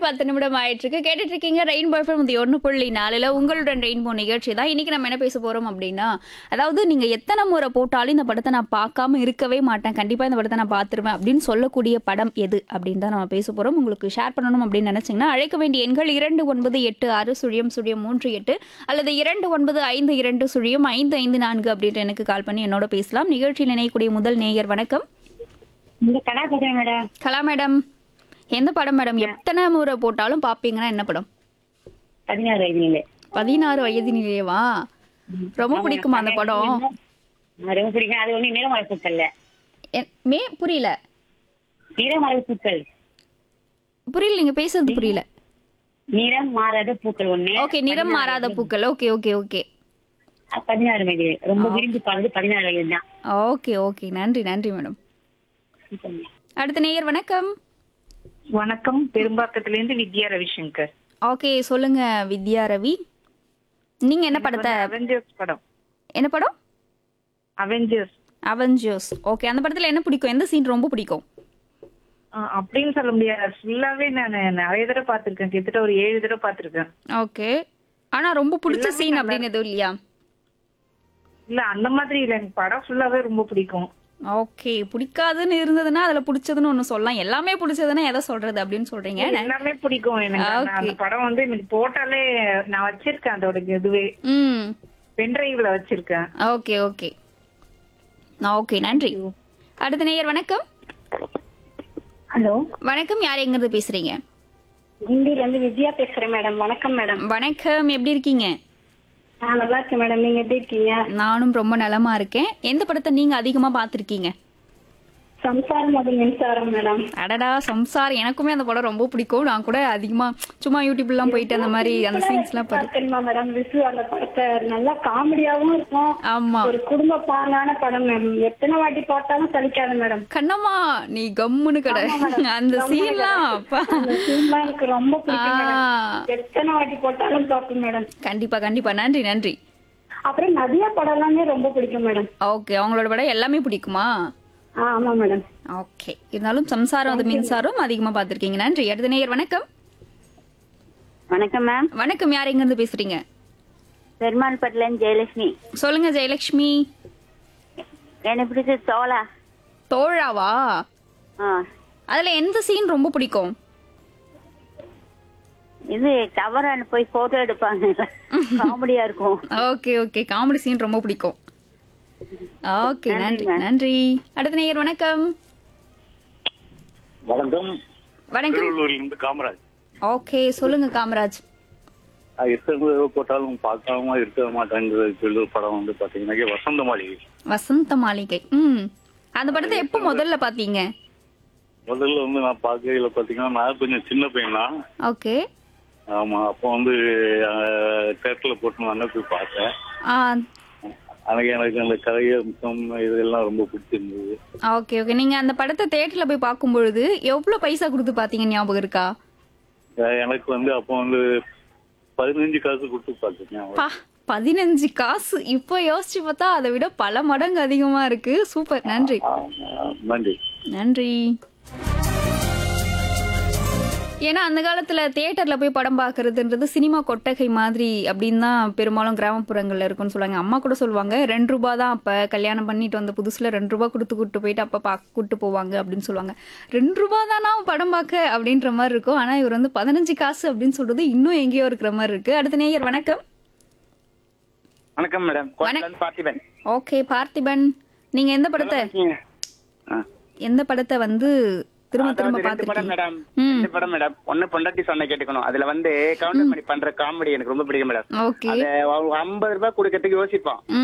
பத்து நிமிடம் ஆயிட்டு இருக்கு கேட்டுட்டு இருக்கீங்க ரெயின்போ எஃப்எம் இது ஒன்று புள்ளி நாலுல உங்களுடன் ரெயின்போ நிகழ்ச்சி தான் இன்னைக்கு நம்ம என்ன பேச போறோம் அப்படின்னா அதாவது நீங்க எத்தனை முறை போட்டாலும் இந்த படத்தை நான் பார்க்காம இருக்கவே மாட்டேன் கண்டிப்பா இந்த படத்தை நான் பார்த்துருவேன் அப்படின்னு சொல்லக்கூடிய படம் எது அப்படின்னு தான் நம்ம பேச போறோம் உங்களுக்கு ஷேர் பண்ணணும் அப்படின்னு நினைச்சீங்கன்னா அழைக்க வேண்டிய எண்கள் இரண்டு ஒன்பது எட்டு ஆறு சுழியம் சுழியம் மூன்று எட்டு அல்லது இரண்டு ஒன்பது ஐந்து இரண்டு சுழியம் ஐந்து ஐந்து நான்கு அப்படின்ற எனக்கு கால் பண்ணி என்னோட பேசலாம் நிகழ்ச்சியில் இணையக்கூடிய முதல் நேயர் வணக்கம் இந்த கடை பேசுறேன் மேடம் கலா மேடம் எந்த படம் மேடம் எத்தனை முறை போட்டாலும் பாப்பீங்கன்னா என்ன படம் பதினாறு வயதுல பதினாறு வயது நிலையவா ரொம்ப பிடிக்குமா அந்த படம் ரொம்ப பிடிக்கும் அது ஒண்ணு நிறமலை பூக்கள்ல எ- மே புரியல நிறமலை பூக்கள் புரியல நீங்க பேசுறது புரியல நிறம் மாறாத பூக்கள் ஒண்ணு ஓகே நிறம் மாறாத பூக்கள் ஓகே ஓகே ஓகே அது பதினாறு வயது ரொம்ப விரும்பி பார்த்தது பதினாறு வயது தான் ஓகே ஓகே நன்றி நன்றி மேடம் அடுத்த நேயர் வணக்கம் வணக்கம் பெரும்பாக்கத்திலிருந்து வித்யா ரவிசங்கர் ஓகே சொல்லுங்க வித்யா ரவி நீங்க என்ன படத்தை அவெஞ்சர்ஸ் படம் என்ன படம் அவெஞ்சர்ஸ் அவெஞ்சர்ஸ் ஓகே அந்த படத்துல என்ன பிடிக்கும் எந்த சீன் ரொம்ப பிடிக்கும் அப்படின்னு சொல்ல முடியாது ஃபுல்லாவே நான் நிறைய தடவை பார்த்திருக்கேன் கிட்டத்தட்ட ஒரு ஏழு தடவை பார்த்திருக்கேன் ஓகே ஆனா ரொம்ப பிடிச்ச சீன் அப்படின்னு எதுவும் இல்லையா இல்ல அந்த மாதிரி இல்ல எனக்கு படம் ஃபுல்லாவே ரொம்ப பிடிக்கும் ஓகே பிடிக்காதுன்னு இருந்ததுன்னா அதுல பிடிச்சதுன்னு ஒண்ணு சொல்லலாம் எல்லாமே பிடிச்சதுன்னா எதை சொல்றது அப்படின்னு சொல்றீங்க எல்லாமே பிடிக்கும் எனக்கு நான் அந்த படம் வந்து எனக்கு போட்டாலே நான் வச்சிருக்கேன் அதோட இதுவே ம் பென்டிரைவ்ல வச்சிருக்கேன் ஓகே ஓகே ஓகே நன்றி அடுத்த நேயர் வணக்கம் ஹலோ வணக்கம் யார் எங்கிருந்து பேசுறீங்க இந்தியில இருந்து வித்யா பேசுறேன் மேடம் வணக்கம் மேடம் வணக்கம் எப்படி இருக்கீங்க நான் நல்லா இருக்கேன் மேடம் நீங்க எப்படி இருக்கீங்க நானும் ரொம்ப நலமா இருக்கேன் எந்த படத்தை நீங்க அதிகமா பார்த்திருக்கீங்க சம்சாரம் அது மின்சாரம் மேடம் அடடா சம்சார் எனக்குமே அந்த படம் ரொம்ப பிடிக்கும் நான் கூட அதிகமா சும்மா யூடியூப்லாம் போயிட்டு அந்த மாதிரி அந்த சீன்ஸ்லாம் பாரு தெரியுமா மேடம் விசு அந்த படத்தை நல்லா காமெடியாவும் இருக்கும் ஆமா ஒரு குடும்ப பாங்கான படம் மேடம் எத்தனை வாட்டி பார்த்தாலும் சலிக்காது மேடம் கண்ணம்மா நீ கம்முன்னு கடை அந்த சீன்லாம் அப்பா அந்த சீன்லாம் எனக்கு ரொம்ப பிடிக்கும் ஆ. மேடம் எத்தனை வாட்டி போட்டாலும் பார்ப்பேன் மேடம் கண்டிப்பா கண்டிப்பா நன்றி நன்றி அப்புறம் நதியா படம் எல்லாமே ரொம்ப பிடிக்கும் மேடம் ஓகே அவங்களோட படம் எல்லாமே பிடிக்குமா ஆ ஆமா மேடம் ஓகே இருந்தாலும் சம்சாரம் அது மின்சாரம் அதிகமா பார்த்திருக்கீங்க நன்றி அடுத்த நேயர் வணக்கம் வணக்கம் மேம் வணக்கம் யார் எங்க இருந்து பேசுறீங்க பெருமாள் பட்லன் ஜெயலட்சுமி சொல்லுங்க ஜெயலட்சுமி எனக்கு பிடிச்சது சோளா தோழாவா ஆ அதுல எந்த சீன் ரொம்ப பிடிக்கும் இது டவர் போய் போட்டோ எடுப்பாங்க காமெடியா இருக்கும் ஓகே ஓகே காமெடி சீன் ரொம்ப பிடிக்கும் ஓகே நன்றி நன்றி அடுத்த நேயர் வணக்கம் வணக்கம் வணக்கம் திருவள்ளூர்லேருந்து காமராஜ் ஓகே சொல்லுங்க காமராஜ் நான் எத்தனை தடவை போட்டாலும் பார்க்காம இருக்க மாட்டேங்கிற சொல்லி படம் வந்து பாத்தீங்கன்னா வசந்த மாளிகை வசந்த மாளிகை ம் அந்த படத்தை எப்போ முதல்ல பாத்தீங்க முதல்ல வந்து நான் பார்க்கையில பாத்தீங்கன்னா நான் கொஞ்சம் சின்ன பையன் தான் ஓகே ஆமா அப்போ வந்து தேட்டர்ல போட்டு நான் போய் பார்த்தேன் ஆ அன்னைக்கு எனக்கு அந்த கதையம்சம் இதெல்லாம் ரொம்ப பிடிச்சிருந்தது ஓகே ஓகே நீங்க அந்த படத்தை தேட்டர்ல போய் பார்க்கும் பொழுது எவ்வளவு பைசா கொடுத்து பாத்தீங்க ஞாபகம் இருக்கா அஹ் எனக்கு வந்து அப்போ வந்து பதினஞ்சு காசு கொடுத்து பார்த்துருக்கேன் பா பதினஞ்சு காசு இப்போ யோசிச்சு பார்த்தா அதை விட பல மடங்கு அதிகமா இருக்கு சூப்பர் நன்றி நன்றி நன்றி ஏன்னா அந்த காலத்துல தியேட்டர்ல போய் படம் பார்க்கறதுன்றது சினிமா கொட்டகை மாதிரி அப்படின்னு தான் பெரும்பாலும் கிராமப்புறங்கள்ல இருக்கும்னு சொல்லுவாங்க அம்மா கூட சொல்லுவாங்க ரெண்டு ரூபா தான் அப்ப கல்யாணம் பண்ணிட்டு வந்த புதுசுல ரெண்டு ரூபா கொடுத்து கூட்டு போயிட்டு அப்ப பா கூட்டு போவாங்க அப்படின்னு சொல்லுவாங்க ரெண்டு ரூபா தானா படம் பார்க்க அப்படின்ற மாதிரி இருக்கும் ஆனா இவர் வந்து பதினஞ்சு காசு அப்படின்னு சொல்றது இன்னும் எங்கேயோ இருக்கிற மாதிரி இருக்கு அடுத்த நேயர் வணக்கம் வணக்கம் மேடம் கோயம்புத்தூர்ல பார்த்திபன் ஓகே பார்த்திபன் நீங்க எந்த படத்தை ஆ. எந்த படத்தை வந்து திரும்ப திரும்ப அதாவது ரெண்டு படம் பார்த்துருக்கீங்க மேடம் ம் ரெண்டு படம் மேடம் ஒண்ணு பொண்டாட்டி சொன்ன கேட்டுக்கணும் அதுல வந்து கவுண்டர் பண்ணி பண்ற காமெடி எனக்கு ரொம்ப பிடிக்கும் மேடம் ஓகே அத ஐம்பது ரூபாய் கொடுக்கறதுக்கு யோசிப்பான்